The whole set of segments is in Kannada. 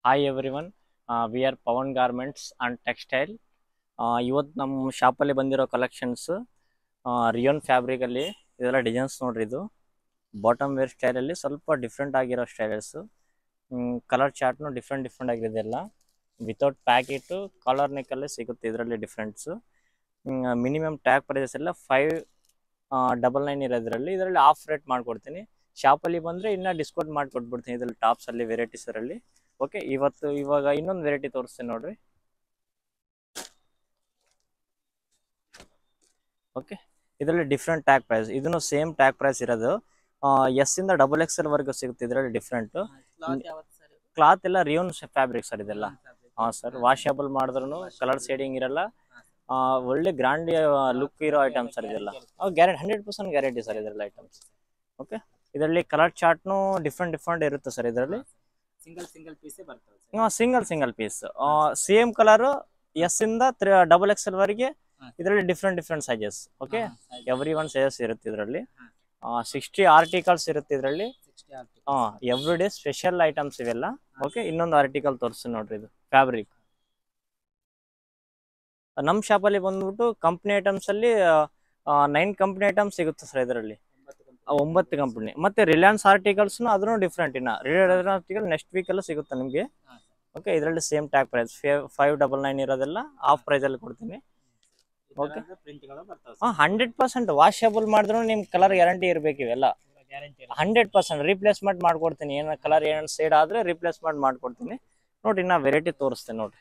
Hi everyone we are Pavan garments and textile ಇವತ್ತು ನಮ್ಮ ಶಾಪಲ್ಲಿ ಬಂದಿರೋ ಕಲೆಕ್ಷನ್ಸ್ ರಿಯೋನ್ ಫ್ಯಾಬ್ರಿಕಲ್ಲಿ ಇದೆಲ್ಲ ಡಿಸೈನ್ಸ್ ನೋಡ್ರಿ ಇದು ಬಾಟಮ್ ವೇರ್ ಸ್ಟೈಲಲ್ಲಿ ಸ್ವಲ್ಪ ಡಿಫ್ರೆಂಟ್ ಆಗಿರೋ ಸ್ಟೈಲ್ಸು ಕಲರ್ ಚಾರ್ಟ್ನು ಡಿಫ್ರೆಂಟ್ ಡಿಫ್ರೆಂಟ್ ಆಗಿದೆ ಎಲ್ಲ ವಿತೌಟ್ ಪ್ಯಾಕೆಟು ಕಾಲರ್ ನೆಕ್ಕಲ್ಲೇ ಸಿಗುತ್ತೆ ಇದರಲ್ಲಿ ಡಿಫ್ರೆಂಟ್ಸು ಮಿನಿಮಮ್ ಟ್ಯಾಗ್ ಪ್ರೈಸಸ್ ಎಲ್ಲ ಫೈವ್ ಡಬಲ್ ನೈನ್ ಇರೋದ್ರಲ್ಲಿ ಇದರಲ್ಲಿ ಆಫ್ ರೇಟ್ ಮಾಡಿಕೊಡ್ತೀನಿ ಶಾಪಲ್ಲಿ ಬಂದರೆ ಇನ್ನೂ ಡಿಸ್ಕೌಂಟ್ ಮಾಡಿಕೊಟ್ಬಿಡ್ತೀನಿ ಇದರಲ್ಲಿ ಟಾಪ್ಸಲ್ಲಿ ವೆರೈಟೀಸರಲ್ಲಿ ಓಕೆ ಇವತ್ತು ಇವಾಗ ಇನ್ನೊಂದು ವೆರೈಟಿ ತೋರಿಸ್ತೀನಿ ನೋಡ್ರಿ ಓಕೆ ಇದರಲ್ಲಿ ಡಿಫ್ರೆಂಟ್ ಟ್ಯಾಗ್ ಪ್ರೈಸ್ ಇದನ್ನು ಸೇಮ್ ಟ್ಯಾಗ್ ಪ್ರೈಸ್ ಇರೋದು ಎಸ್ ಇಂದ ಡಬಲ್ ಎಕ್ಸ್ ಎಲ್ ವರ್ಗು ಸಿಗುತ್ತೆ ಇದರಲ್ಲಿ ಡಿಫ್ರೆಂಟು ಕ್ಲಾತ್ ಯಾವತ್ತು ಸರ್ ಇದು? ಕ್ಲಾತ್ ಎಲ್ಲ ರಿಯೋನ್ ಫ್ಯಾಬ್ರಿಕ್ ಸರ್ ಇದೆಲ್ಲ fabric. ಹಾಂ ಸರ್ ವಾಷಬಲ್ ಮಾಡಿದ್ರು ಕಲರ್ ಶೇಡಿಂಗ್ ಇರಲ್ಲ ಆ, ಒಳ್ಳೆ ಗ್ರ್ಯಾಂಡ್ ಲುಕ್ ಇರೋ ಐಟಮ್ಸ್ ಸರ್ ಇದೆಲ್ಲ guarantee hundred percent guarantee sir ಇದರಲ್ಲಿ ಐಟಮ್ಸ್ ಓಕೆ ಇದರಲ್ಲಿ ಕಲರ್ ಚಾರ್ಟ್ನು ಡಿಫ್ರೆಂಟ್ ಡಿಫ್ರೆಂಟ್ ಇರುತ್ತೆ ಸರ್ ಇದರಲ್ಲಿ ಸಿಂಗಲ್ ಸಿಂಗಲ್ ಪೀಸೇ ಬರ್ತವೆ sir single single piece same colour S ಇಂದ ಡಬಲ್ ಎಕ್ಸ್ ಎಲ್ ವರೆಗೆ ಹಾ. ಇದರಲ್ಲಿ ಡಿಫ್ರೆಂಟ್ ಡಿಫ್ರೆಂಟ್ ಸೈಜಸ್ ಓಕೆ ಹಾ, size. ಎವ್ರಿ ಒನ್ ಸೈಜಸ್ ಇರುತ್ತೆ ಇದರಲ್ಲಿ ಹಾ. ಸಿಕ್ಸ್ಟಿ ಆರ್ಟಿಕಲ್ಸ್ ಇರುತ್ತೆ ಇದರಲ್ಲಿ 60 articles. ಹಾಂ ಎವ್ರಿ ಡೇ ಸ್ಪೆಷಲ್ ಐಟಮ್ಸ್ ಇವೆಲ್ಲ ಓಕೆ ಇನ್ನೊಂದು ಆರ್ಟಿಕಲ್ ತೋರಿಸ್ತೀನಿ ನೋಡ್ರಿ ಇದು ಫ್ಯಾಬ್ರಿಕ್ ನಮ್ಮ ಶಾಪಲ್ಲಿ ಬಂದ್ಬಿಟ್ಟು ಕಂಪ್ನಿ ಐಟಮ್ಸ್ ಅಲ್ಲಿ ನೈನ್ ಕಂಪ್ನಿ ಐಟಮ್ಸ್ ಸಿಗುತ್ತೆ ಸರ್ ಇದರಲ್ಲಿ ಒಂಬತ್ತು company. ಒಂಬತ್ತು ಕಂಪ್ನಿ ಮತ್ತೆ ರಿಲಯನ್ಸ್ ಆರ್ಟಿಕಲ್ಸ್ನು ಅದನ್ನು ಡಿಫ್ರೆಂಟ್ ಇನ್ನ ರಿಲಯನ್ಸ್ ಆರ್ಟಿಕಲ್ ನೆಕ್ಸ್ಟ್ ವೀಕ್ ಎಲ್ಲ ಸಿಗುತ್ತೆ ನಿಮಗೆ ಹಾ, sir. ಓಕೆ ಇದರಲ್ಲಿ same tag price five double nine ಇರೋದೆಲ್ಲ ಆಫ್ ಪ್ರೈಸಲ್ಲಿ ಕೊಡ್ತೀನಿ ಈ ತರ Okay. ಅಂದ್ರೆ printಗಳು ಬರ್ತವೆ ಹಾಂ ಹಂಡ್ರೆಡ್ ಪರ್ಸೆಂಟ್ ವಾಷಬಲ್ ಮಾಡಿದ್ರು ನಿಮ್ಮ ಕಲರ್ ಗ್ಯಾರಂಟಿ ಇರಬೇಕು ಇವೆಲ್ಲ ಗ್ಯಾರಂಟಿ ಹಂಡ್ರೆಡ್ ಪರ್ಸೆಂಟ್ ರೀಪ್ಲೇಸ್ಮೆಂಟ್ ಮಾಡ್ಕೊಡ್ತೀನಿ ಏನು ಕಲರ್ ಏನು ಶೇಡ್ ಆದರೆ ರೀಪ್ಲೇಸ್ಮೆಂಟ್ ಮಾಡ್ಕೊಡ್ತೀನಿ ನೋಡ್ರಿ ನಾ ವೆರೈಟಿ ತೋರಿಸ್ತೀನಿ ನೋಡ್ರಿ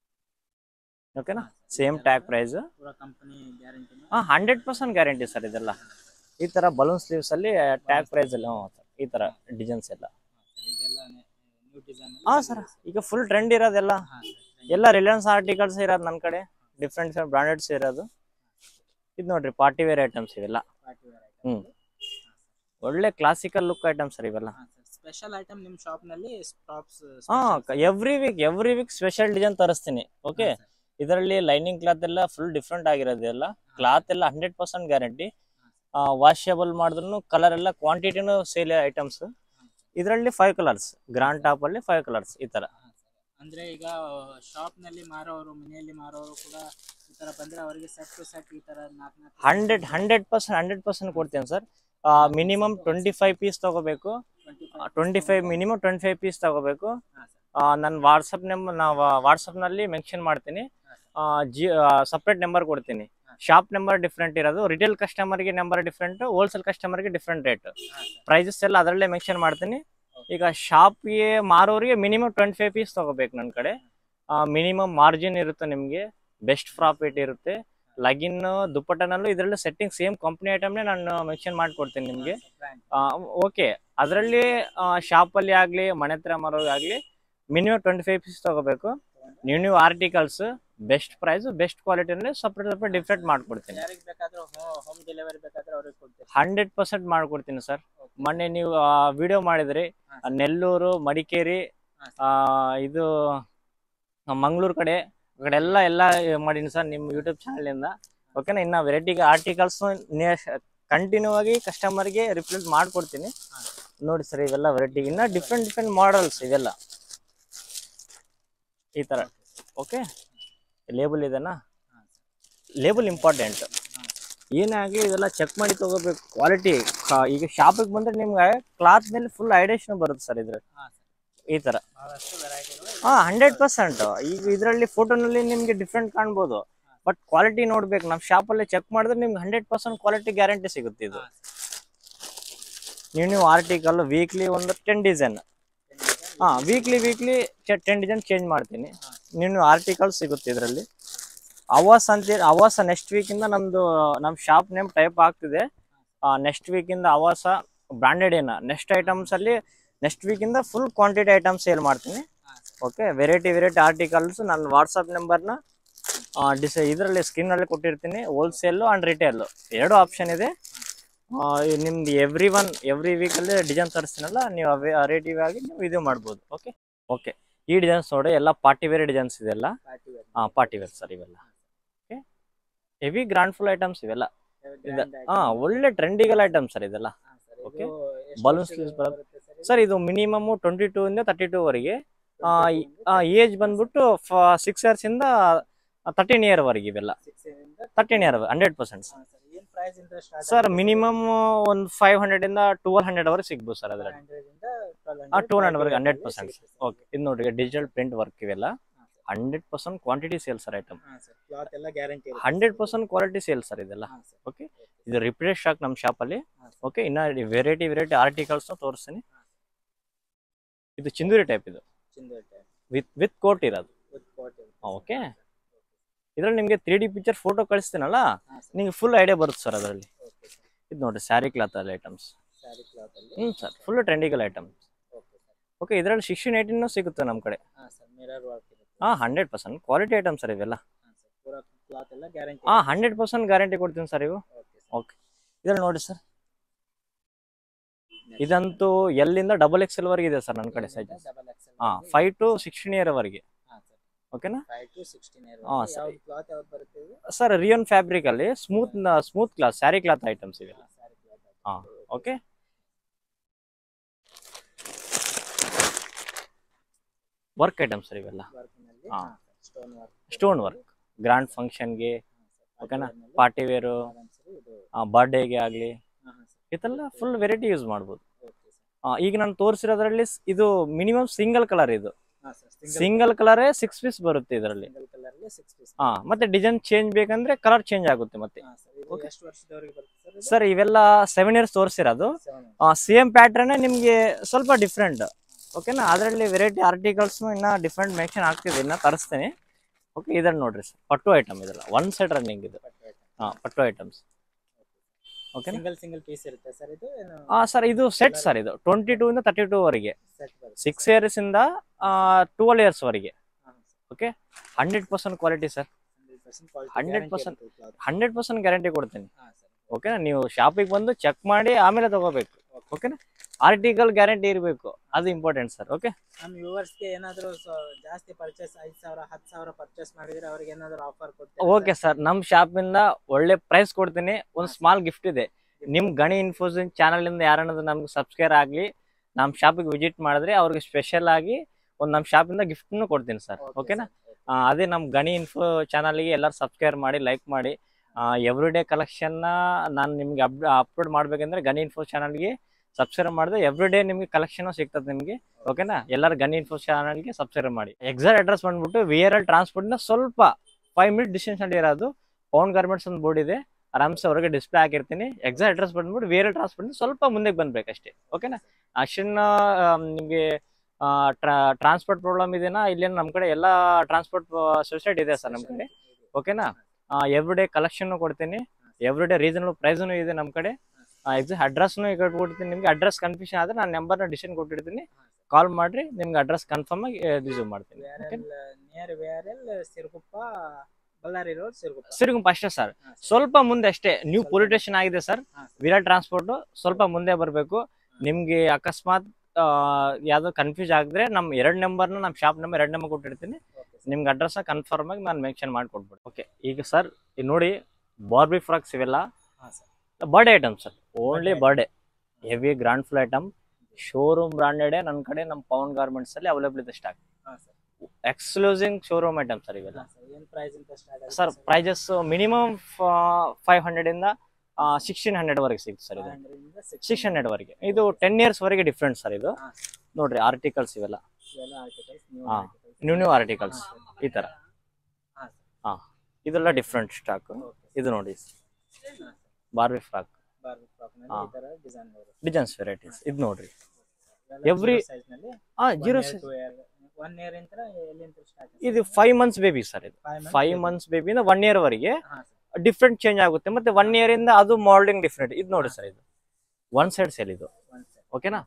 ಓಕೆನಾ ಸೇಮ್ ಟ್ಯಾಗ್ ಪ್ರೈಸ್ ಪೂರ ಕಂಪನಿ ಗ್ಯಾರಂಟಿ ಹಾಂ ಹಂಡ್ರೆಡ್ ಪರ್ಸೆಂಟ್ ಗ್ಯಾರಂಟಿ ಸರ್ ಇದೆಲ್ಲ ಈ ಥರ ಬಲೂನ್ ಸ್ಲೀವ್ಸಲ್ಲಿ ಟ್ಯಾಗ್ ಪ್ರೈಸ್ ಎಲ್ಲ ಹ್ಞೂ ಸರ್ ಈ ಥರ ಡಿಸೈನ್ಸ್ ಎಲ್ಲ ಇದೆಲ್ಲ ನ್ಯೂ ಡಿಸೈನ್ ಹಾಂ ಸರ್ ಈಗ ಫುಲ್ ಟ್ರೆಂಡ್ ಇರೋದೆಲ್ಲ ಎಲ್ಲ ರಿಲಯನ್ಸ್ ಆರ್ಟಿಕಲ್ಸ್ ಇರೋದು ನನ್ನ ಕಡೆ ಡಿಫ್ರೆಂಟ್ ಬ್ರಾಂಡೆಡ್ಸ್ ಇರೋದು ಇದು ನೋಡ್ರಿ ಪಾರ್ಟಿ ವೇರ್ ಐಟಮ್ಸ್ ಇವೆಲ್ಲ ಹ್ಮ್. ಒಳ್ಳೆ ಕ್ಲಾಸಿಕಲ್ ಲುಕ್ ಐಟಮ್ಸ್ ಸರ್ ಇವೆಲ್ಲ ಸ್ಪೆಷಲ್ ಐಟಮ್ ನಿಮ್ ಶಾಪ್ ನಲ್ಲಿ ಟಾಪ್ಸ್ ಹಾಂ every week every week special design ತರಿಸ್ತೀನಿ ಓಕೆ ಇದರಲ್ಲಿ ಲೈನಿಂಗ್ ಕ್ಲಾತ್ ಎಲ್ಲ ಫುಲ್ ಡಿಫ್ರೆಂಟ್ ಆಗಿರೋದೆಲ್ಲ ಕ್ಲಾತ್ ಎಲ್ಲ ಹಂಡ್ರೆಡ್ ಪರ್ಸೆಂಟ್ ಗ್ಯಾರಂಟಿ ವಾಷಬಲ್ ಮಾಡಿದ್ರು ಕಲರ್ ಎಲ್ಲ ಕ್ವಾಂಟಿಟಿನೂ ಸೇಲ್ ಐಟಮ್ಸ್ ಇದರಲ್ಲಿ ಫೈವ್ ಕಲರ್ಸ್ ಗ್ರಾಂಡ್ ಟಾಪ್ ಅಲ್ಲಿ ಫೈವ್ ಕಲರ್ಸ್ ಈ ತರ ಅಂದ್ರೆ ಈಗ ಶಾಪ್ ನಲ್ಲಿ ಮಾರೋರು ಮನೆಯಲ್ಲಿ ಮಾರೋರು ಕೂಡ ಈ ತರ ಬಂದ್ರೆ ಅವರಿಗೆ ಸೆಟ್ ಟು ಸೆಟ್ ಈ ತರ ನಾಲ್ಕು ನಾಲ್ಕು hundred hundred percent hundred percent ಕೊಡ್ತೀನಿ sir minimum twenty five piece ತಗೋಬೇಕು twenty five minimum twenty five piece ತಗೋಬೇಕು ನನ್ನ ವಾಟ್ಸಪ್ ನಂಬರ್ ನಾವು ವಾಟ್ಸಪ್ನಲ್ಲಿ ಮೆನ್ಷನ್ ಮಾಡ್ತೀನಿ ಆ, ಜಿ ಸಪ್ರೇಟ್ ನಂಬರ್ ಕೊಡ್ತೀನಿ ಶಾಪ್ ನಂಬರ್ ಡಿಫ್ರೆಂಟ್ ಇರೋದು ರಿಟೇಲ್ ಕಸ್ಟಮರ್ಗೆ ನಂಬರ್ ಡಿಫ್ರೆಂಟ್ ಹೋಲ್ಸೇಲ್ ಕಸ್ಟಮರ್ಗೆ ಡಿಫ್ರೆಂಟ್ ರೇಟ್ ಪ್ರೈಸಸ್ ಎಲ್ಲ ಅದರಲ್ಲೇ ಮೆನ್ಷನ್ ಮಾಡ್ತೀನಿ ಈಗ ಶಾಪ್ಗೆ ಮಾರೋರಿಗೆ ಮಿನಿಮಮ್ ಟ್ವೆಂಟಿ ಫೈವ್ ಪೀಸ್ ತಗೋಬೇಕು ನನ್ನ ಕಡೆ ಮಿನಿಮಮ್ ಮಾರ್ಜಿನ್ ಇರುತ್ತೆ ನಿಮಗೆ ಬೆಸ್ಟ್ ಪ್ರಾಫಿಟ್ ಇರುತ್ತೆ ಲಗಿನ್ ದುಪ್ಪಟ್ಟನಲ್ಲೂ ಇದರಲ್ಲಿ ಸೆಟ್ಟಿಂಗ್ ಸೇಮ್ ಕಂಪ್ನಿ ಐಟಮ್ನೇ ನಾನು ಮೆನ್ಷನ್ ಮಾಡಿಕೊಡ್ತೀನಿ ನಿಮಗೆ ಓಕೆ ಅದರಲ್ಲಿ ಶಾಪಲ್ಲಿ ಆಗಲಿ ಮನೆ ಹತ್ರ ಮಾರೋದಾಗಲಿ ಮಿನಿಮಮ್ ಟ್ವೆಂಟಿ ಫೈವ್ ಪೀಸ್ ತಗೋಬೇಕು new new articles best price best ಕ್ವಾಲಿಟಿನಲ್ಲಿ ಸಪ್ರೇಟ್ ಸಪ್ರೇಟ್ ಡಿಫ್ರೆಂಟ್ ಮಾಡ್ಕೊಡ್ತೀನಿ ಯಾರಿಗೆ ಬೇಕಾದ್ರೂ ಹೋಮ್ ಡೆಲಿವರಿ ಬೇಕಾದ್ರೆ ಅವ್ರಿಗೆ ಕೊಡ್ತೀವಿ ಹಂಡ್ರೆಡ್ ಪರ್ಸೆಂಟ್ ಮಾಡ್ಕೊಡ್ತೀನಿ ಸರ್ ಮೊನ್ನೆ ನೀವು ವಿಡಿಯೋ ಮಾಡಿದ್ರಿ ಹಾ. ಆ, ನೆಲ್ಲೂರು ಮಡಿಕೇರಿ ಹಾ, ಆ, ಇದು ಮಂಗಳೂರು ಕಡೆ ಆ ಕಡೆ ಎಲ್ಲ ಎಲ್ಲ ಮಾಡೀನಿ ಸರ್ ನಿಮ್ಮ ಯೂಟ್ಯೂಬ್ ಚಾನಲಿಂದ ಓಕೆನಾ ಇನ್ನು ವೆರೈಟಿಗೆ ಆರ್ಟಿಕಲ್ಸ್ ಕಂಟಿನ್ಯೂ ಆಗಿ ಕಸ್ಟಮರ್ಗೆ ರಿಪ್ಲೇಸ್ ಮಾಡ್ಕೊಡ್ತೀನಿ ಹಾ. ನೋಡಿ ಸರ್ ಇವೆಲ್ಲ ವೆರೈಟಿ ಇನ್ನ ಡಿಫ್ರೆಂಟ್ ಡಿಫ್ರೆಂಟ್ ಮಾಡಲ್ಸ್ ಇವೆಲ್ಲ ಈ ಥರ ಓಕೆ ಲೇಬಲ್ ಇದೆನಾ ಹಾ, ಲೇಬಲ್ ಇಂಪಾರ್ಟೆಂಟ್ ಏನಾಗಿ ಇದೆಲ್ಲ ಚೆಕ್ ಮಾಡಿ ತಗೋಬೇಕು ಕ್ವಾಲಿಟಿ ಈಗ ಶಾಪಿಗೆ ಬಂದ್ರೆ ನಿಮ್ಗೆ ಕ್ಲಾತ್ ಮೇಲೆ ಫುಲ್ ಐಡೇಷನ್ ಬರುತ್ತೆ ಸರ್ ಇದ್ರ ಹಾ, ಈ ತರ ಬಹಳಷ್ಟು ವೆರೈಟಿಗಳು ಹಾ ಹಂಡ್ರೆಡ್ ಪರ್ಸೆಂಟ್ ಈಗ ಇದರಲ್ಲಿ ಫೋಟೋನಲ್ಲಿ ನಿಮ್ಗೆ ಡಿಫ್ರೆಂಟ್ ಕಾಣ್ಬೋದು ಬಟ್ ಕ್ವಾಲಿಟಿ ನೋಡ್ಬೇಕು ನಮ್ಮ ಶಾಪಲ್ಲಿ ಚೆಕ್ ಮಾಡಿದ್ರೆ ನಿಮ್ಗೆ ಹಂಡ್ರೆಡ್ ಪರ್ಸೆಂಟ್ ಕ್ವಾಲಿಟಿ ಗ್ಯಾರಂಟಿ ಸಿಗುತ್ತೆ ಇದು ನೀವು ನೀವು ಆರ್ಟಿಕಲ್ ವೀಕ್ಲಿ ಒಂದು ಟೆನ್ ಡಿಸೈನ್ ಹಾ weekly weekly ten design change ಮಾಡ್ತೀನಿ ನೀವು ನೀವು ಆರ್ಟಿಕಲ್ ಸಿಗುತ್ತೆ ಇದರಲ್ಲಿ ಅವಾಸ್ ಅಂತ ಅವಾಸ ನೆಕ್ಸ್ಟ್ ವೀಕಿಂದ ನಮ್ದು ನಮ್ಮ ಶಾಪ್ ನೇಮ್ ಟೈಪ್ ಆಗ್ತಿದೆ ನೆಕ್ಸ್ಟ್ ವೀಕಿಂದ ಅವಾಸ ಬ್ರಾಂಡೆಡ್ ಏನ ನೆಕ್ಸ್ಟ್ ಐಟಮ್ಸ್ ಅಲ್ಲಿ ನೆಕ್ಸ್ಟ್ ವೀಕಿಂದ ಫುಲ್ ಕ್ವಾಂಟಿಟಿ ಐಟಮ್ಸ್ ಸೇಲ್ ಮಾಡ್ತೀನಿ ಓಕೆ ವೆರೈಟಿ ವೆರೈಟಿ ಆರ್ಟಿಕಲ್ಸ್ ನನ್ನ ವಾಟ್ಸಪ್ ನಂಬರ್ನ ಡಿಸ್ ಇದರಲ್ಲಿ ಸ್ಕ್ರೀನಲ್ಲಿ ಕೊಟ್ಟಿರ್ತೀನಿ ಹೋಲ್ಸೇಲು ಆ್ಯಂಡ್ ರಿಟೇಲ್ ಎರಡು ಆಪ್ಷನ್ ಇದೆ ಆ, ಈ ನಿಮ್ದು ಎವ್ರಿ ಒನ್ ಎವ್ರಿ ವೀಕಲ್ಲಿ ಡಿಸೈನ್ ತರಿಸ್ತೀನಲ್ಲ ನೀವು ಅವೇ ರೇಟಿವ್ ಆಗಿ ನೀವು ಇದು ಮಾಡ್ಬೋದು ಓಕೆ ಓಕೆ ಈ ಡಿಸೈನ್ಸ್ ನೋಡಿ ಎಲ್ಲ ಪಾರ್ಟಿ ವೇರ್ ಡಿಸೈನ್ಸ್ ಇದೆಲ್ಲ ಪಾರ್ಟಿ ವೇರ್ ಹಾಂ ಪಾರ್ಟಿ ವೇರ್ ಸರ್ ಇವೆಲ್ಲ okay heavy grand full items ಇವೆಲ್ಲ ಇದೆ ಹಾಂ ಒಳ್ಳೆ ಟ್ರೆಂಡಿಗಲ್ ಐಟಮ್ ಸರ್ ಇದೆಲ್ಲ Okay. Balloon sleeves ಬರುತ್ತೆ. ಸರ್ ಇದು ಮಿನಿಮಮ್ ಟ್ವೆಂಟಿ ಟೂ ಇಂದ ತರ್ಟಿ ಟೂ ವರೆಗೆ ಏಜ್ ಬಂದ್ಬಿಟ್ಟು ಸಿಕ್ಸ್ ಇಯರ್ಸ್ ಇಂದ ತರ್ಟೀನ್ ಇಯರ್ ವರೆಗೆ ಇವೆಲ್ಲ ತರ್ಟೀನ್ ಇಯರ್ ಹಂಡ್ರೆಡ್ ಪರ್ಸೆಂಟ್ ಏನ್ ಪ್ರೈಸ್ ಇಂದ ಸ್ಟಾರ್ಟ್ ಸರ್ ಮಿನಿಮಮ್ ಒಂದು ಫೈವ್ ಹಂಡ್ರೆಡ್ ಇಂದ ಟೂಲ್ ಹಂಡ್ರೆಡ್ ವರೆಗೆ ಸಿಗ್ಬೋದು ಸರ್ ಅದರಲ್ಲಿ ಟೂ ಹಂಡ್ರೆಡ್ ವರೆಗೆ ಹಂಡ್ರೆಡ್ ಪರ್ಸೆಂಟ್ ಓಕೆ ಇದು ನೋಡ್ರಿ ಡಿಜಿಟಲ್ ಪ್ರಿಂಟ್ ವರ್ಕ್ ಇವೆಲ್ಲ hundred percent quantity sale sir item cloth ಎಲ್ಲ guarantee hundred percent quality sale sir ಇದೆಲ್ಲ ಓಕೆ ಇದು ರಿಪೀಟೆಡ್ ಸ್ಟಾಕ್ ನಮ್ಮ ಶಾಪಲ್ಲಿ ಓಕೆ ಇನ್ನ ವೆರೈಟಿ ವೆರೈಟಿ ಆರ್ಟಿಕಲ್ಸ್ ತೋರಿಸ್ತೀನಿ ಇದು ಚಿಂದೂರಿ ಟೈಪ್ ಇದು ವಿತ್ ವಿತ್ ಕೋಟ್ ಇರೋದು ಓಕೆ ಇದ್ರಲ್ಲಿ ನಿಮಗೆ ತ್ರೀ ಡಿ ಪಿಕ್ಚರ್ ಫೋಟೋ ಕಳಿಸ್ತೀನಲ್ಲ ನಿಮಗೆ ಫುಲ್ ಐಡಿಯಾ ಬರುತ್ತೆ ಸರ್ ಅದರಲ್ಲಿ ಇದು ನೋಡ್ರಿ ಸ್ಯಾರಿ ಕ್ಲಾತ್ ಅಲ್ಲಿ ಐಟಮ್ಸ್ ಸ್ಯಾರಿ ಕ್ಲಾತ್ ಅಲ್ಲಿ ಹ್ಞೂ ಸರ್ ಫುಲ್ ಟ್ರೆಂಡಿಗಲ್ ಐಟಮ್ಸ್ ಓಕೆ ಸರ್ ಓಕೆ ಇದರಲ್ಲಿ ಸಿಕ್ಸ್ಟೀನ್ ಏಯ್ಟೀನು ಸಿಗುತ್ತೆ ನಮ್ಮ ಕಡೆ ಹಾ ಸರ್ ಮಿರರ್ ವರ್ಕ್ ಇರುತ್ತೆ ಹಾಂ hundred percent quality item sir ಇವೆಲ್ಲ ಹಾ ಸರ್ ಪೂರಾ ಕ್ಲಾತ್ ಎಲ್ಲ ಗ್ಯಾರಂಟಿ ಹಾಂ ಹಂಡ್ರೆಡ್ ಪರ್ಸೆಂಟ್ ಗ್ಯಾರಂಟಿ ಕೊಡ್ತೀನಿ ಸರ್ ಇವು ಓಕೆ ಓಕೆ ಇದ್ರಲ್ಲಿ ನೋಡಿ ಸರ್ ಇದಂತೂ ಎಲ್ಲಿಂದ ಡಬಲ್ ಎಕ್ಸ್ ವರೆಗೆ ಇದೆ ಸರ್ ನನ್ನ ಕಡೆ ಸೈಜ್ ಡಬಲ್ ಎಕ್ಸೆಲ್ ಹಾಂ ಫೈವ್ ಟು ಸಿಕ್ಸ್ಟೀನ್ ಇಯರ್ ವರೆಗೆ ಹಾ ಸರ್ ಓಕೆನಾ ಫೈವ್ ಟು ಸಿಕ್ಸ್ಟೀನ್ ಇಯರ್ ಹಾ, ಸರ್. ಕ್ಲಾತ್ ಯಾವ್ದು ಬರುತ್ತೆ ಇದು ಸರ್ ರಿಯೋನ್ ಫ್ಯಾಬ್ರಿಕ್ ಅಲ್ಲಿ smooth smooth cloth sari cloth items ಇವೆಲ್ಲ ಸ್ಯಾರಿ ಕ್ಲಾತ್ ಹಾ ಓಕೆ ವರ್ಕ್ ಐಟಮ್ಸ್ ಸರ್ ಇವೆಲ್ಲ ವರ್ಕ್ನಲ್ಲಿ ಹಾ. Stone work stone work grand ಫಂಕ್ಷನ್ಗೆ ಓಕೆನಾ ಪಾರ್ಟಿ ವೇರು ಇದು ಬರ್ಡೇಗೆ ಆಗಲಿ ಹಾ ಹಾ ಸರ್ ಇದೆಲ್ಲ ಫುಲ್ ವೆರೈಟಿ ಯೂಸ್ ಮಾಡ್ಬೋದು ಓಕೆ ಸರ್ ಆ, ಈಗ ನಾನು ತೋರಿಸಿರೋದ್ರಲ್ಲಿ ಸ್- ಇದು ಮಿನಿಮಮ್ ಸಿಂಗಲ್ ಕಲರ್ ಇದು ಹಾ ಸರ್ ಸಿಂಗಲ್ ಕಲರೇ ಸಿಕ್ಸ್ ಪೀಸ್ ಬರುತ್ತೆ ಇದರಲ್ಲಿ ಸಿಂಗಲ್ ಕಲರ್ ಅಲ್ಲಿ ಸಿಕ್ಸ್ ಪೀಸ್ ಹಾ ಮತ್ತೆ ಡಿಸೈನ್ ಚೇಂಜ್ ಬೇಕಂದ್ರೆ ಕಲರ್ ಚೇಂಜ್ ಆಗುತ್ತೆ ಮತ್ತೆ ಹಾ ಸರ್ ಇದು ಎಷ್ಟು ವರ್ಷದವರೆಗೆ ಬರುತ್ತೆ ಸರ್ ಸರ್ ಇವೆಲ್ಲ ಸೆವೆನ್ ಇಯರ್ಸ್ ತೋರಿಸಿರೋದು ಸೆವೆನ್ ಸೇಮ್ ಪ್ಯಾಟ್ರನ್ ನಿಮಗೆ ಸ್ವಲ್ಪ ಡಿಫ್ರೆಂಟ್ ಓಕೆನಾ ಅದರಲ್ಲಿ ವೆರೈಟಿ ಆರ್ಟಿಕಲ್ಸ್ನು ಇನ್ನ ಡಿಫ್ರೆಂಟ್ ಮೆನ್ಷನ್ ಆಗ್ತಿದೆ ಇನ್ನ ತರಿಸ್ತೀನಿ ಓಕೆ ಇದನ್ನ ನೋಡ್ರಿ ಸರ್ ಪಟ್ಟು ಐಟಮ್ ಇದೆಲ್ಲ ಒನ್ ಸೈಡ್ ರನ್ನಿಂಗ್ ಇದು ಹಾ ಪಟ್ಟು ಐಟಮ್ಸ್ ಓಕೆನಾ ಸಿಂಗಲ್ ಸಿಂಗಲ್ ಪೀಸ್ ಇರುತ್ತೆ ಸರ್ ಇದು ಏನು ಹಾ ಸರ್ ಇದು ಸೆಟ್ ಸರ್ ಇದು ಟ್ವೆಂಟಿ ಟೂ ಇಂದ ತರ್ಟಿ ಟೂ ವರೆಗೆ ಸೆಟ್ ಬರುತ್ತೆ ಸಿಕ್ಸ್ ಇಯರ್ಸ್ ಇಂದ ಟ್ವೆಲ್ ಇಯರ್ಸ್ ವರೆಗೆ ಹಾ sir hundred percent quality sir 100% quality 100% guarantee ಇರುತ್ತೆ cloth. ಹಂಡ್ರೆಡ್ ಪರ್ಸೆಂಟ್ ಗ್ಯಾರಂಟಿ ಕೊಡ್ತೀನಿ ಹಾ ಸರ್ ಓಕೆನಾ ನೀವು ಶಾಪಿಗೆ ಬಂದು ಚೆಕ್ ಮಾಡಿ ಆಮೇಲೆ ತಗೋಬೇಕು ಓಕೆನಾ ಆರ್ಟಿಕಲ್ ಗ್ಯಾರಂಟಿ ಇರಬೇಕು ಅದು ಇಂಪಾರ್ಟೆಂಟ್ ಸರ್ ಓಕೆ ನಮ್ಮ ವ್ಯೂವರ್ಸ್ಗೆ ಏನಾದರೂ ಜಾಸ್ತಿ ಪರ್ಚೇಸ್ ಐದು ಸಾವಿರ ಹತ್ತು ಸಾವಿರ ಪರ್ಚೇಸ್ ಮಾಡಿದ್ರೆ ಅವ್ರಿಗೆ ಏನಾದರೂ ಆಫರ್ ಕೊಡ್ತೀರಾ ಓಕೆ ಸರ್ ನಮ್ಮ ಶಾಪಿಂದ ಒಳ್ಳೆ ಪ್ರೈಸ್ ಕೊಡ್ತೀನಿ ಒಂದು ಸ್ಮಾಲ್ ಗಿಫ್ಟ್ ಇದೆ ನಿಮ್ ಗಣಿ ಇನ್ಫೋಸಿನ್ ಚಾನಲ್ ಇಂದ ಯಾರನ್ನಾದ್ರೂ ನಮ್ಗೆ ಸಬ್ಸ್ಕ್ರೈಬ್ ಆಗ್ಲಿ ನಮ್ಮ ಶಾಪಿಗೆ ವಿಸಿಟ್ ಮಾಡಿದ್ರೆ ಅವ್ರಿಗೆ ಸ್ಪೆಷಲ್ ಆಗಿ ಒಂದು ನಮ್ಮ ಶಾಪಿಂದ ಗಿಫ್ಟ್ನು ಕೊಡ್ತೀನಿ ಸರ್ ಓಕೆನಾ ಆ, ಅದೇ ನಮ್ಮ ಗಣಿ ಇನ್ಫೋ ಚಾನಲ್ಗೆ ಎಲ್ಲರೂ ಸಬ್ಸ್ಕ್ರೈಬ್ ಮಾಡಿ ಲೈಕ್ ಮಾಡಿ ಎವ್ರಿ ಡೇ ಕಲೆಕ್ಷನ್ನ ನಾನು ನಿಮ್ಗೆ ಅಪ್ ಅಪ್ಲೋಡ್ ಮಾಡ್ಬೇಕಂದ್ರೆ ಗಣಿ ಇನ್ಫೋ ಚಾನಲ್ಗೆ ಸಬ್ಸ್ಕ್ರೈಬ್ ಮಾಡಿದ್ರೆ ಎವ್ರಿ ಡೇ ನಿಮಗೆ ಕಲೆಕ್ಷನ್ ಸಿಗ್ತದೆ ನಿಮಗೆ ಓಕೆನಾ ಎಲ್ಲರೂ ಗಣಿ ಇನ್ಫೋ ಚಾನಲ್ಗೆ ಸಬ್ಸ್ಕ್ರೈಬ್ ಮಾಡಿ ಎಕ್ಸಾಕ್ಟ್ ಅಡ್ರೆಸ್ ಬಂದ್ಬಿಟ್ಟು ವಿ ಆರ್ ಎಲ್ ಟ್ರಾನ್ಸ್ಪೋರ್ಟ್ನ ಸ್ವಲ್ಪ ಫೈವ್ ಮಿನಿಟ್ ಡಿಸ್ಟೆನ್ಸ್ ಅಲ್ಲಿ ಇರೋದು ಪವನ್ ಗಾರ್ಮೆಂಟ್ಸ್ ಒಂದು ಬೋರ್ಡ್ ಇದೆ ಆರಾಮ್ಸೆ ಹೊರಗೆ ಡಿಸ್ಪ್ಲೇ ಹಾಕಿರ್ತೀನಿ ಎಕ್ಸಾಕ್ಟ್ ಅಡ್ರೆಸ್ ಬಂದ್ಬಿಟ್ಟು ವಿ ಆರ್ ಎಲ್ ಟ್ರಾನ್ಸ್ಪೋರ್ಟ್ ಸ್ವಲ್ಪ ಮುಂದೆ ಬರ್ಬೇಕಷ್ಟೇ ಓಕೆನಾ ಅಷ್ಟನ್ನ ನಿಮಗೆ ಟ್ರಾನ್ಸ್ಪೋರ್ಟ್ ಪ್ರಾಬ್ಲಮ್ ಇದೆನಾ ಇಲ್ಲೇನು ನಮ್ಮ ಕಡೆ ಎಲ್ಲ ಟ್ರಾನ್ಸ್ಪೋರ್ಟ್ ಸೊಸೈಟಿ ಇದೆ ಸರ್ ನಮ್ಮ ಕಡೆ ಓಕೆನಾ ಎವ್ರಿ ಡೇ ಕಲೆಕ್ಷನ್ ಕೊಡ್ತೀನಿ ಎವ್ರಿ ಡೇ ರೀಸನಬಲ್ ಪ್ರೈಸ್ನು ಇದೆ ನಮ್ಮ ಕಡೆ ಎಕ್ಸಾಕ್ಟ್ ಅಡ್ರೆಸ್ನು ಈಗ ಕೊಡ್ತೀನಿ ನಿಮ್ಗೆ ಅಡ್ರೆಸ್ ಕನ್ಫ್ಯೂಷನ್ ಆದ್ರೆ ನಾನು ನಂಬರ್ನ ಡಿಸಿಷನ್ ಕೊಟ್ಟಿರ್ತೀನಿ ಕಾಲ್ ಮಾಡ್ರಿ ನಿಮ್ಗೆ ಅಡ್ರೆಸ್ ಕನ್ಫರ್ಮ್ ಆಗಿ ರಿಸೀವ್ ಮಾಡ್ತೀನಿ okay near V R L Siruguppa Bellary road Siruguppa Siruguppa ಅಷ್ಟೇ ಸರ್ ಹಾ, sir. ಸ್ವಲ್ಪ ಮುಂದೆ ಅಷ್ಟೇ ನ್ಯೂ ಪೊಲೀಸ್ ಸ್ಟೇಷನ್ ಆಗಿದೆ ಸರ್ ಹಾ, sir. ವಿರಾಟ್ ಟ್ರಾನ್ಸ್ಪೋರ್ಟ್ ಸ್ವಲ್ಪ ಮುಂದೆ ಬರಬೇಕು ನಿಮ್ಗೆ ಅಕಸ್ಮಾತ್ ಆ, ಯಾವ್ದೋ ಕನ್ಫ್ಯೂಸ್ ಆಗಿದ್ರೆ ನಮ್ಮ ಎರಡು ನಂಬರ್ನ ನಮ್ಮ ಶಾಪ್ ನಂಬರ್ ಎರಡು ನಂಬರ್ ಕೊಟ್ಟಿರ್ತೀನಿ Okay, sir. ನಿಮ್ಗೆ ಅಡ್ರೆಸ್ ಕನ್ಫರ್ಮ್ ಆಗಿ ನಾನು ಮೆನ್ಷನ್ ಮಾಡ್ಕೊಡ್ಬಿಡು ಓಕೆ ಈಗ ಸರ್ ಇದು ನೋಡಿ ಬಾರ್ಬಿ ಫ್ರಾಕ್ಸ್ ಇವೆಲ್ಲ ಹಾ, sir. Birthday item sir only Birthday. Birthday heavy grand full item showroom branded ನನ್ನ ಕಡೆ ನಮ್ಮ ಪವನ್ ಗಾರ್ಮೆಂಟ್ಸ್ ಅಲ್ಲಿ ಅವೈಲೇಬಲ್ ಇದೆ ಸ್ಟಾಕ್ ಹಾ, sir. Exclusive showroom item sir ಇವೆಲ್ಲ ಹಾ, sir. ಏನ್ ಪ್ರೈಸ್ ಅಂತ ಸ್ಟಾರ್ಟ್ ಆಗುತ್ತೆ sir prices minimum five hundred ಇಂದ ಸಿಕ್ಸ್ಟೀನ್ ಹಂಡ್ರೆಡ್ ವರೆಗೆ ಸಿಗುತ್ತೆ ಸರ್ ಇದು 500 ಇಂದ 600 ಸಿಕ್ಸ್ ಹಂಡ್ರೆಡ್ ವರೆಗೆ ಇದು ಟೆನ್ ಇಯರ್ಸ್ ವರೆಗೆ ಡಿಫ್ರೆಂಟ್ ಸರ್ ಇದು ಹಾ, ನೋಡ್ರಿ ಆರ್ಟಿಕಲ್ಸ್ ಇವೆಲ್ಲ ಇವೆಲ್ಲ articles, new ಹಾ. articles. ನ್ಯೂ ನ್ಯೂ ಆರ್ಟಿಕಲ್ಸ್ ಈ ತರ ಹಾ, sir. ಹಾ ಇದೆಲ್ಲ ಡಿಫ್ರೆಂಟ್ ಸ್ಟಾಕ್ Okay, sir. ಇದು ನೋಡಿ ಹಾ, sir. Barbie frock Barbie frock ನಲ್ಲಿ ಹಾ. ಈ ತರ design ಬರುತ್ತೆ. ಡಿಸೈನ್ಸ್ ವೆರೈಟೀಸ್ ಇದು ನೋಡ್ರಿ ಇವೆಲ್ಲ Every- zero size ನಲ್ಲಿ ಹಾ one zero year, two year, one year ಇಂದ ಎಲ್ಲಿಂದ start ಆಗುತ್ತೆ? ಇದು ಫೈವ್ ಮಂತ್ಸ್ ಬೇಬಿ ಸರ್ ಇದು Five months five baby. Months ಬೇಬಿಯಿಂದ ಒನ್ ಇಯರ್ ವರೆಗೆ ಹಾ, sir. ಡಿಫ್ರೆಂಟ್ ಚೇಂಜ್ ಆಗುತ್ತೆ ಮತ್ತೆ ಒನ್ ಇಯರ್ ಇಂದ ಅದು ಮಾಡೆಲಿಂಗ್ ಡಿಫ್ರೆಂಟ್ ಇದು ನೋಡಿ ಸರ್ ಇದು ಒನ್ ಸೈಡ್ ಸೇಲ್ ಇದು One side. ಓಕೆನಾ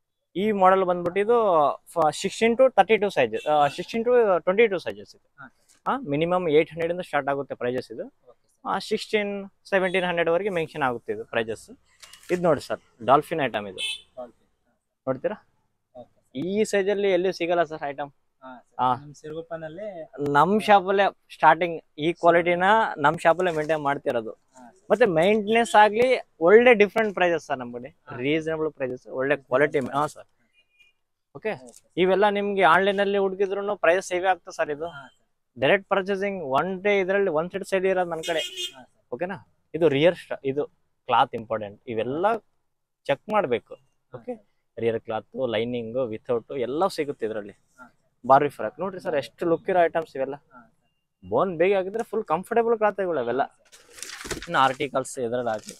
ಈ ಮಾಡೆಲ್ ಬಂದ್ಬಿಟ್ಟು ಇದು sixteen to thirty two sizes sixteen to twenty two sizes ಇದು ಹಾ, ಹಾ ಮಿನಿಮಮ್ ಏಯ್ಟ್ ಹಂಡ್ರೆಡ್ ಇಂದ ಸ್ಟಾರ್ಟ್ ಆಗುತ್ತೆ ಪ್ರೈಜಸ್ ಇದು Okay, sir. Sixteen seventeen hundred ವರೆಗೆ ಮೆನ್ಷನ್ ಆಗುತ್ತೆ ಇದು ಪ್ರೈಜಸ್ ಇದು ನೋಡಿ ಸರ್ ಡಾಲ್ಫಿನ್ ಐಟಮ್ ಇದು Quality. ನೋಡ್ತೀರಾ ಹಾ, okay, sir. ಈ ಸೈಜಲ್ಲಿ ಎಲ್ಲಿಯೂ ಸಿಗಲ್ಲ ಸರ್ ಐಟಮ್ ಹಾ, sir. ಹಾ. ನಮ್ ಸಿರುಗುಪ್ಪನಲ್ಲಿ ನಮ್ ಶಾಪಲ್ಲೇ ಸ್ಟಾರ್ಟಿಂಗ್ ಈ ಕ್ವಾಲಿಟಿನ ನಮ್ ಶಾಪಲ್ಲೇ ಮೇಂಟೈನ್ ಮಾಡ್ತಿರೋದು ಹಾ, sir. ಮತ್ತೆ ಮೈಂಟೆನೆನ್ಸ್ ಆಗ್ಲಿ ಒಳ್ಳೆ ಡಿಫ್ರೆಂಟ್ ಪ್ರೈಸಸ್ ಸರ್ ನಮ್ಮ ಕಡೆ ರೀಸನಬಲ್ ಪ್ರೈಸಸ್ ಒಳ್ಳೆ ಕ್ವಾಲಿಟಿ ಹಾ ಸರ್ ಓಕೆ ಇವೆಲ್ಲ ನಿಮ್ಗೆ ಆನ್ಲೈನ್ ಅಲ್ಲಿ ಹುಡುಕಿದ್ರು ಪ್ರೈಸ್ ಸೇವ್ ಆಗ್ತದೆ ಸರ್ ಇದು ಹಾ, ಡೈರೆಕ್ಟ್ ಪರ್ಚೇಸಿಂಗ್ ಒನ್ ಡೇ ಇದರಲ್ಲಿ ಒನ್ ಸೈಡ್ ಸೈಡ್ ಇರೋದು ನನ್ನ ಕಡೆ ಹಾ, ಓಕೆನಾ ಇದು ರಿಯರ್ ಇದು ಕ್ಲಾತ್ ಇಂಪಾರ್ಟೆಂಟ್ ಇವೆಲ್ಲ ಚೆಕ್ ಮಾಡಬೇಕು okay rear cloth lining without ಎಲ್ಲ ಸಿಗುತ್ತೆ ಇದರಲ್ಲಿ ಹಾ. ಬಾರ್ಬಿ ಫ್ರಾಕ್ ನೋಡ್ರಿ ಸರ್ ಎಷ್ಟು ಲುಕ್ ಇರೋ ಐಟಮ್ಸ್ ಇವೆಲ್ಲ ಹಾ, ಬೋನ್ ಬೇಗ ಆಗಿದ್ರೆ ಫುಲ್ ಕಂಫರ್ಟೇಬಲ್ ಕ್ಲಾತ್ಗಳು ಅವೆಲ್ಲ ಇನ್ನು ಆರ್ಟಿಕಲ್ಸ್ ಇದರಲ್ಲಿ ಹಾಕಿ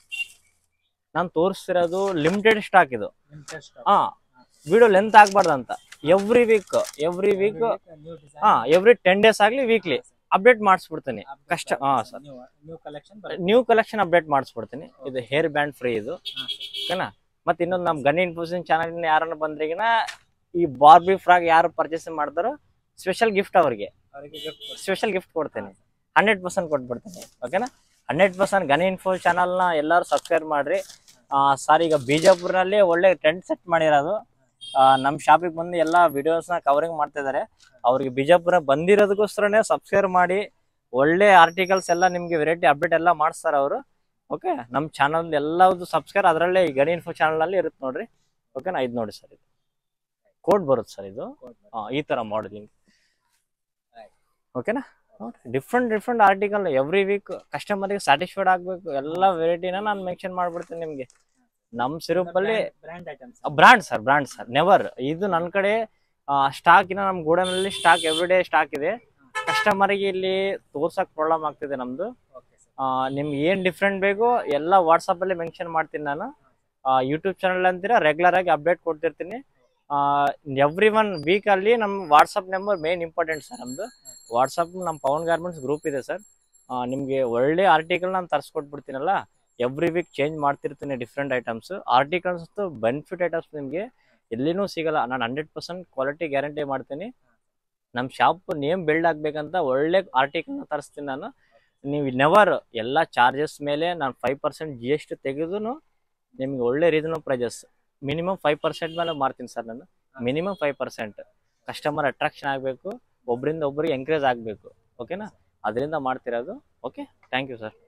ನಾನು ತೋರಿಸ್ತಿರೋದು ಲಿಮಿಟೆಡ್ ಸ್ಟಾಕ್ ಇದು limited stock. ಹಾ ವಿಡಿಯೋ ಲೆಂತ್ ಆಗ್ಬಾರ್ದು ಅಂತ every week every week New design. ಹಾ ಎವ್ರಿ ಟೆನ್ ಡೇಸ್ ಆಗ್ಲಿ ವೀಕ್ಲಿ ಅಪ್ಡೇಟ್ ಮಾಡಿಸ್ಬಿಡ್ತೀನಿ Update ಕಷ್ಟ ಹಾ ಸರ್ New new collection ಬರುತ್ತೆ. ನ್ಯೂ ಕಲೆಕ್ಷನ್ ಅಪ್ಡೇಟ್ ಮಾಡಿಸ್ಬಿಡ್ತೀನಿ ಇದು ಹೇರ್ ಬ್ಯಾಂಡ್ ಫ್ರೀ ಇದು ಹಾ, ಓಕೆನಾ ಮತ್ತೆ ಇನ್ನೊಂದು ನಮ್ಮ ಗನ್ ಇನ್ಫೋಸಿನ್ ಚಾನಲ್ ಯಾರನ್ನ ಬಂದ್ರಿಗಿನ ಈ ಬಾರ್ಬಿ ಫ್ರಾಗ್ ಯಾರು ಪರ್ಚೇಸ್ ಮಾಡ್ತಾರೋ ಸ್ಪೆಷಲ್ ಗಿಫ್ಟ್ ಅವ್ರಿಗೆ ಅವರಿಗೆ gift ಕೊಡ್ತೀವಿ. ಸ್ಪೆಷಲ್ ಗಿಫ್ಟ್ ಕೊಡ್ತೇನೆ ಹಂಡ್ರೆಡ್ ಪರ್ಸೆಂಟ್ ಕೊಟ್ಬಿಡ್ತೀನಿ ಓಕೆನಾ ಹಂಡ್ರೆಡ್ ಪರ್ಸೆಂಟ್ ಗನ್ ಇನ್ಫೋ ಚಾನಲ್ನ ಎಲ್ಲರೂ ಸಬ್ಸ್ಕ್ರೈಬ್ ಮಾಡ್ರಿ ಸರ್ ಈಗ ಬಿಜಾಪುರ್ನಲ್ಲಿ ಒಳ್ಳೆ ಟ್ರೆಂಡ್ ಸೆಟ್ ಮಾಡಿರೋದು ನಮ್ಮ ಶಾಪಿಗೆ ಬಂದು ಎಲ್ಲ ವಿಡಿಯೋಸ್ನ ಕವರಿಂಗ್ ಮಾಡ್ತಾ ಇದ್ದಾರೆ ಅವ್ರಿಗೆ ಬಿಜಾಪುರ ಬಂದಿರೋದಕ್ಕೋಸ್ಕರನೇ ಸಬ್ಸ್ಕ್ರೈಬ್ ಮಾಡಿ ಒಳ್ಳೆ ಆರ್ಟಿಕಲ್ಸ್ ಎಲ್ಲ ನಿಮಗೆ ವೆರೈಟಿ ಅಪ್ಡೇಟ್ ಎಲ್ಲ ಮಾಡಿಸ್ತಾರೆ ಅವರು ಓಕೆ ನಮ್ಮ ಚಾನಲ್ ಎಲ್ಲದು ಸಬ್ಸ್ಕ್ರೈಬ್ ಅದರಲ್ಲೇ ಈ ಗಣಿ ಇನ್ಫೋ ಚಾನಲಲ್ಲಿ ಇರುತ್ತೆ ನೋಡ್ರಿ ಓಕೆನಾ ಇದು ನೋಡಿ ಸರ್ ಇದು ಕೋಡ್ ಬರುತ್ತೆ ಸರ್ ಇದು ಕೊಡ್ಬೋದು. ಆ, ಈ ಥರ ಮಾಡಲಿಂಗ್ Right. ಓಕೆನಾ different different article every week ಕಸ್ಟಮರ್ಗೆ ಸ್ಯಾಟಿಸ್ಫೈಡ್ ಆಗಬೇಕು ಎಲ್ಲ ವೆರೈಟಿನ ನಾನು ಮೆನ್ಷನ್ ಮಾಡ್ಬಿಡ್ತೀನಿ ನಿಮಗೆ ನಮ್ಮ ಸಿರೂಪಲ್ಲಿ brand items brand sir brand sir never ಇದು ನನ್ನ ಕಡೆ ಸ್ಟಾಕ್ ಇನ್ನ ನಮ್ಮ ಗೋಡನಲ್ಲಿ ಸ್ಟಾಕ್ ಎವ್ರಿ ಡೇ ಸ್ಟಾಕ್ ಇದೆ ಕಸ್ಟಮರ್ಗೆ ಇಲ್ಲಿ ತೋರ್ಸಕ್ ಪ್ರಾಬ್ಲಮ್ ಆಗ್ತಿದೆ ನಮ್ದು ಓಕೆ ಸರ್ ಆ, ನಿಮ್ಗೆ ಏನ್ ಡಿಫ್ರೆಂಟ್ ಬೇಕು ಎಲ್ಲ ವಾಟ್ಸಪ್ ಅಲ್ಲಿ ಮೆನ್ಷನ್ ಮಾಡ್ತೀನಿ ನಾನು ಯೂಟ್ಯೂಬ್ ಚಾನಲ್ ಅಂತೀರಾ ರೆಗ್ಯುಲರ್ ಆಗಿ ಅಪ್ಡೇಟ್ ಕೊಡ್ತಿರ್ತೀನಿ ಎವ್ರಿ ಒನ್ ವೀಕ್ ಅಲ್ಲಿ ನಮ್ಮ WhatsApp number main important sir ನಮ್ದು ವಾಟ್ಸಪ್ ನಮ್ಮ ಪವನ್ ಗಾರ್ಮೆಂಟ್ಸ್ ಗ್ರೂಪ್ ಇದೆ ಸರ್ ನಿಮಗೆ ಒಳ್ಳೆ ಆರ್ಟಿಕಲ್ ನಾನು ತರಿಸ್ಕೊಟ್ಬಿಡ್ತೀನಲ್ಲ ಎವ್ರಿ ವೀಕ್ ಚೇಂಜ್ ಮಾಡ್ತಿರ್ತೀನಿ different items articles benefit items ನಿಮಗೆ ಎಲ್ಲಿನೂ ಸಿಗಲ್ಲ ನಾನು ಹಂಡ್ರೆಡ್ ಪರ್ಸೆಂಟ್ ಕ್ವಾಲಿಟಿ ಗ್ಯಾರಂಟಿ ಮಾಡ್ತೀನಿ ನಮ್ಮ ಶಾಪ್ ನೇಮ್ ಬಿಲ್ಡ್ ಆಗ್ಬೇಕಂತ ಒಳ್ಳೆ ಆರ್ಟಿಕಲ್ನ ತರಿಸ್ತೀನಿ ನಾನು ನೀವು ನೆವರ್ ಎಲ್ಲ ಚಾರ್ಜಸ್ ಮೇಲೆ ನಾನು five percent G S T ತೆಗೆದು ನಿಮ್ಗೆ ಒಳ್ಳೆ reasonable prices minimum five percent ಮೇಲೆ ಮಾರ್ತೀನಿ ಸರ್ ನಾನು minimum five percent customer attraction ಆಗಬೇಕು ಒಬ್ಬರಿಂದ ಒಬ್ಬರಿಗೆ ಎಂಕರೇಜ್ ಆಗಬೇಕು ಓಕೆನಾ ಅದರಿಂದ ಮಾಡ್ತಿರೋದು ಓಕೆ ಥ್ಯಾಂಕ್ ಯು ಸರ್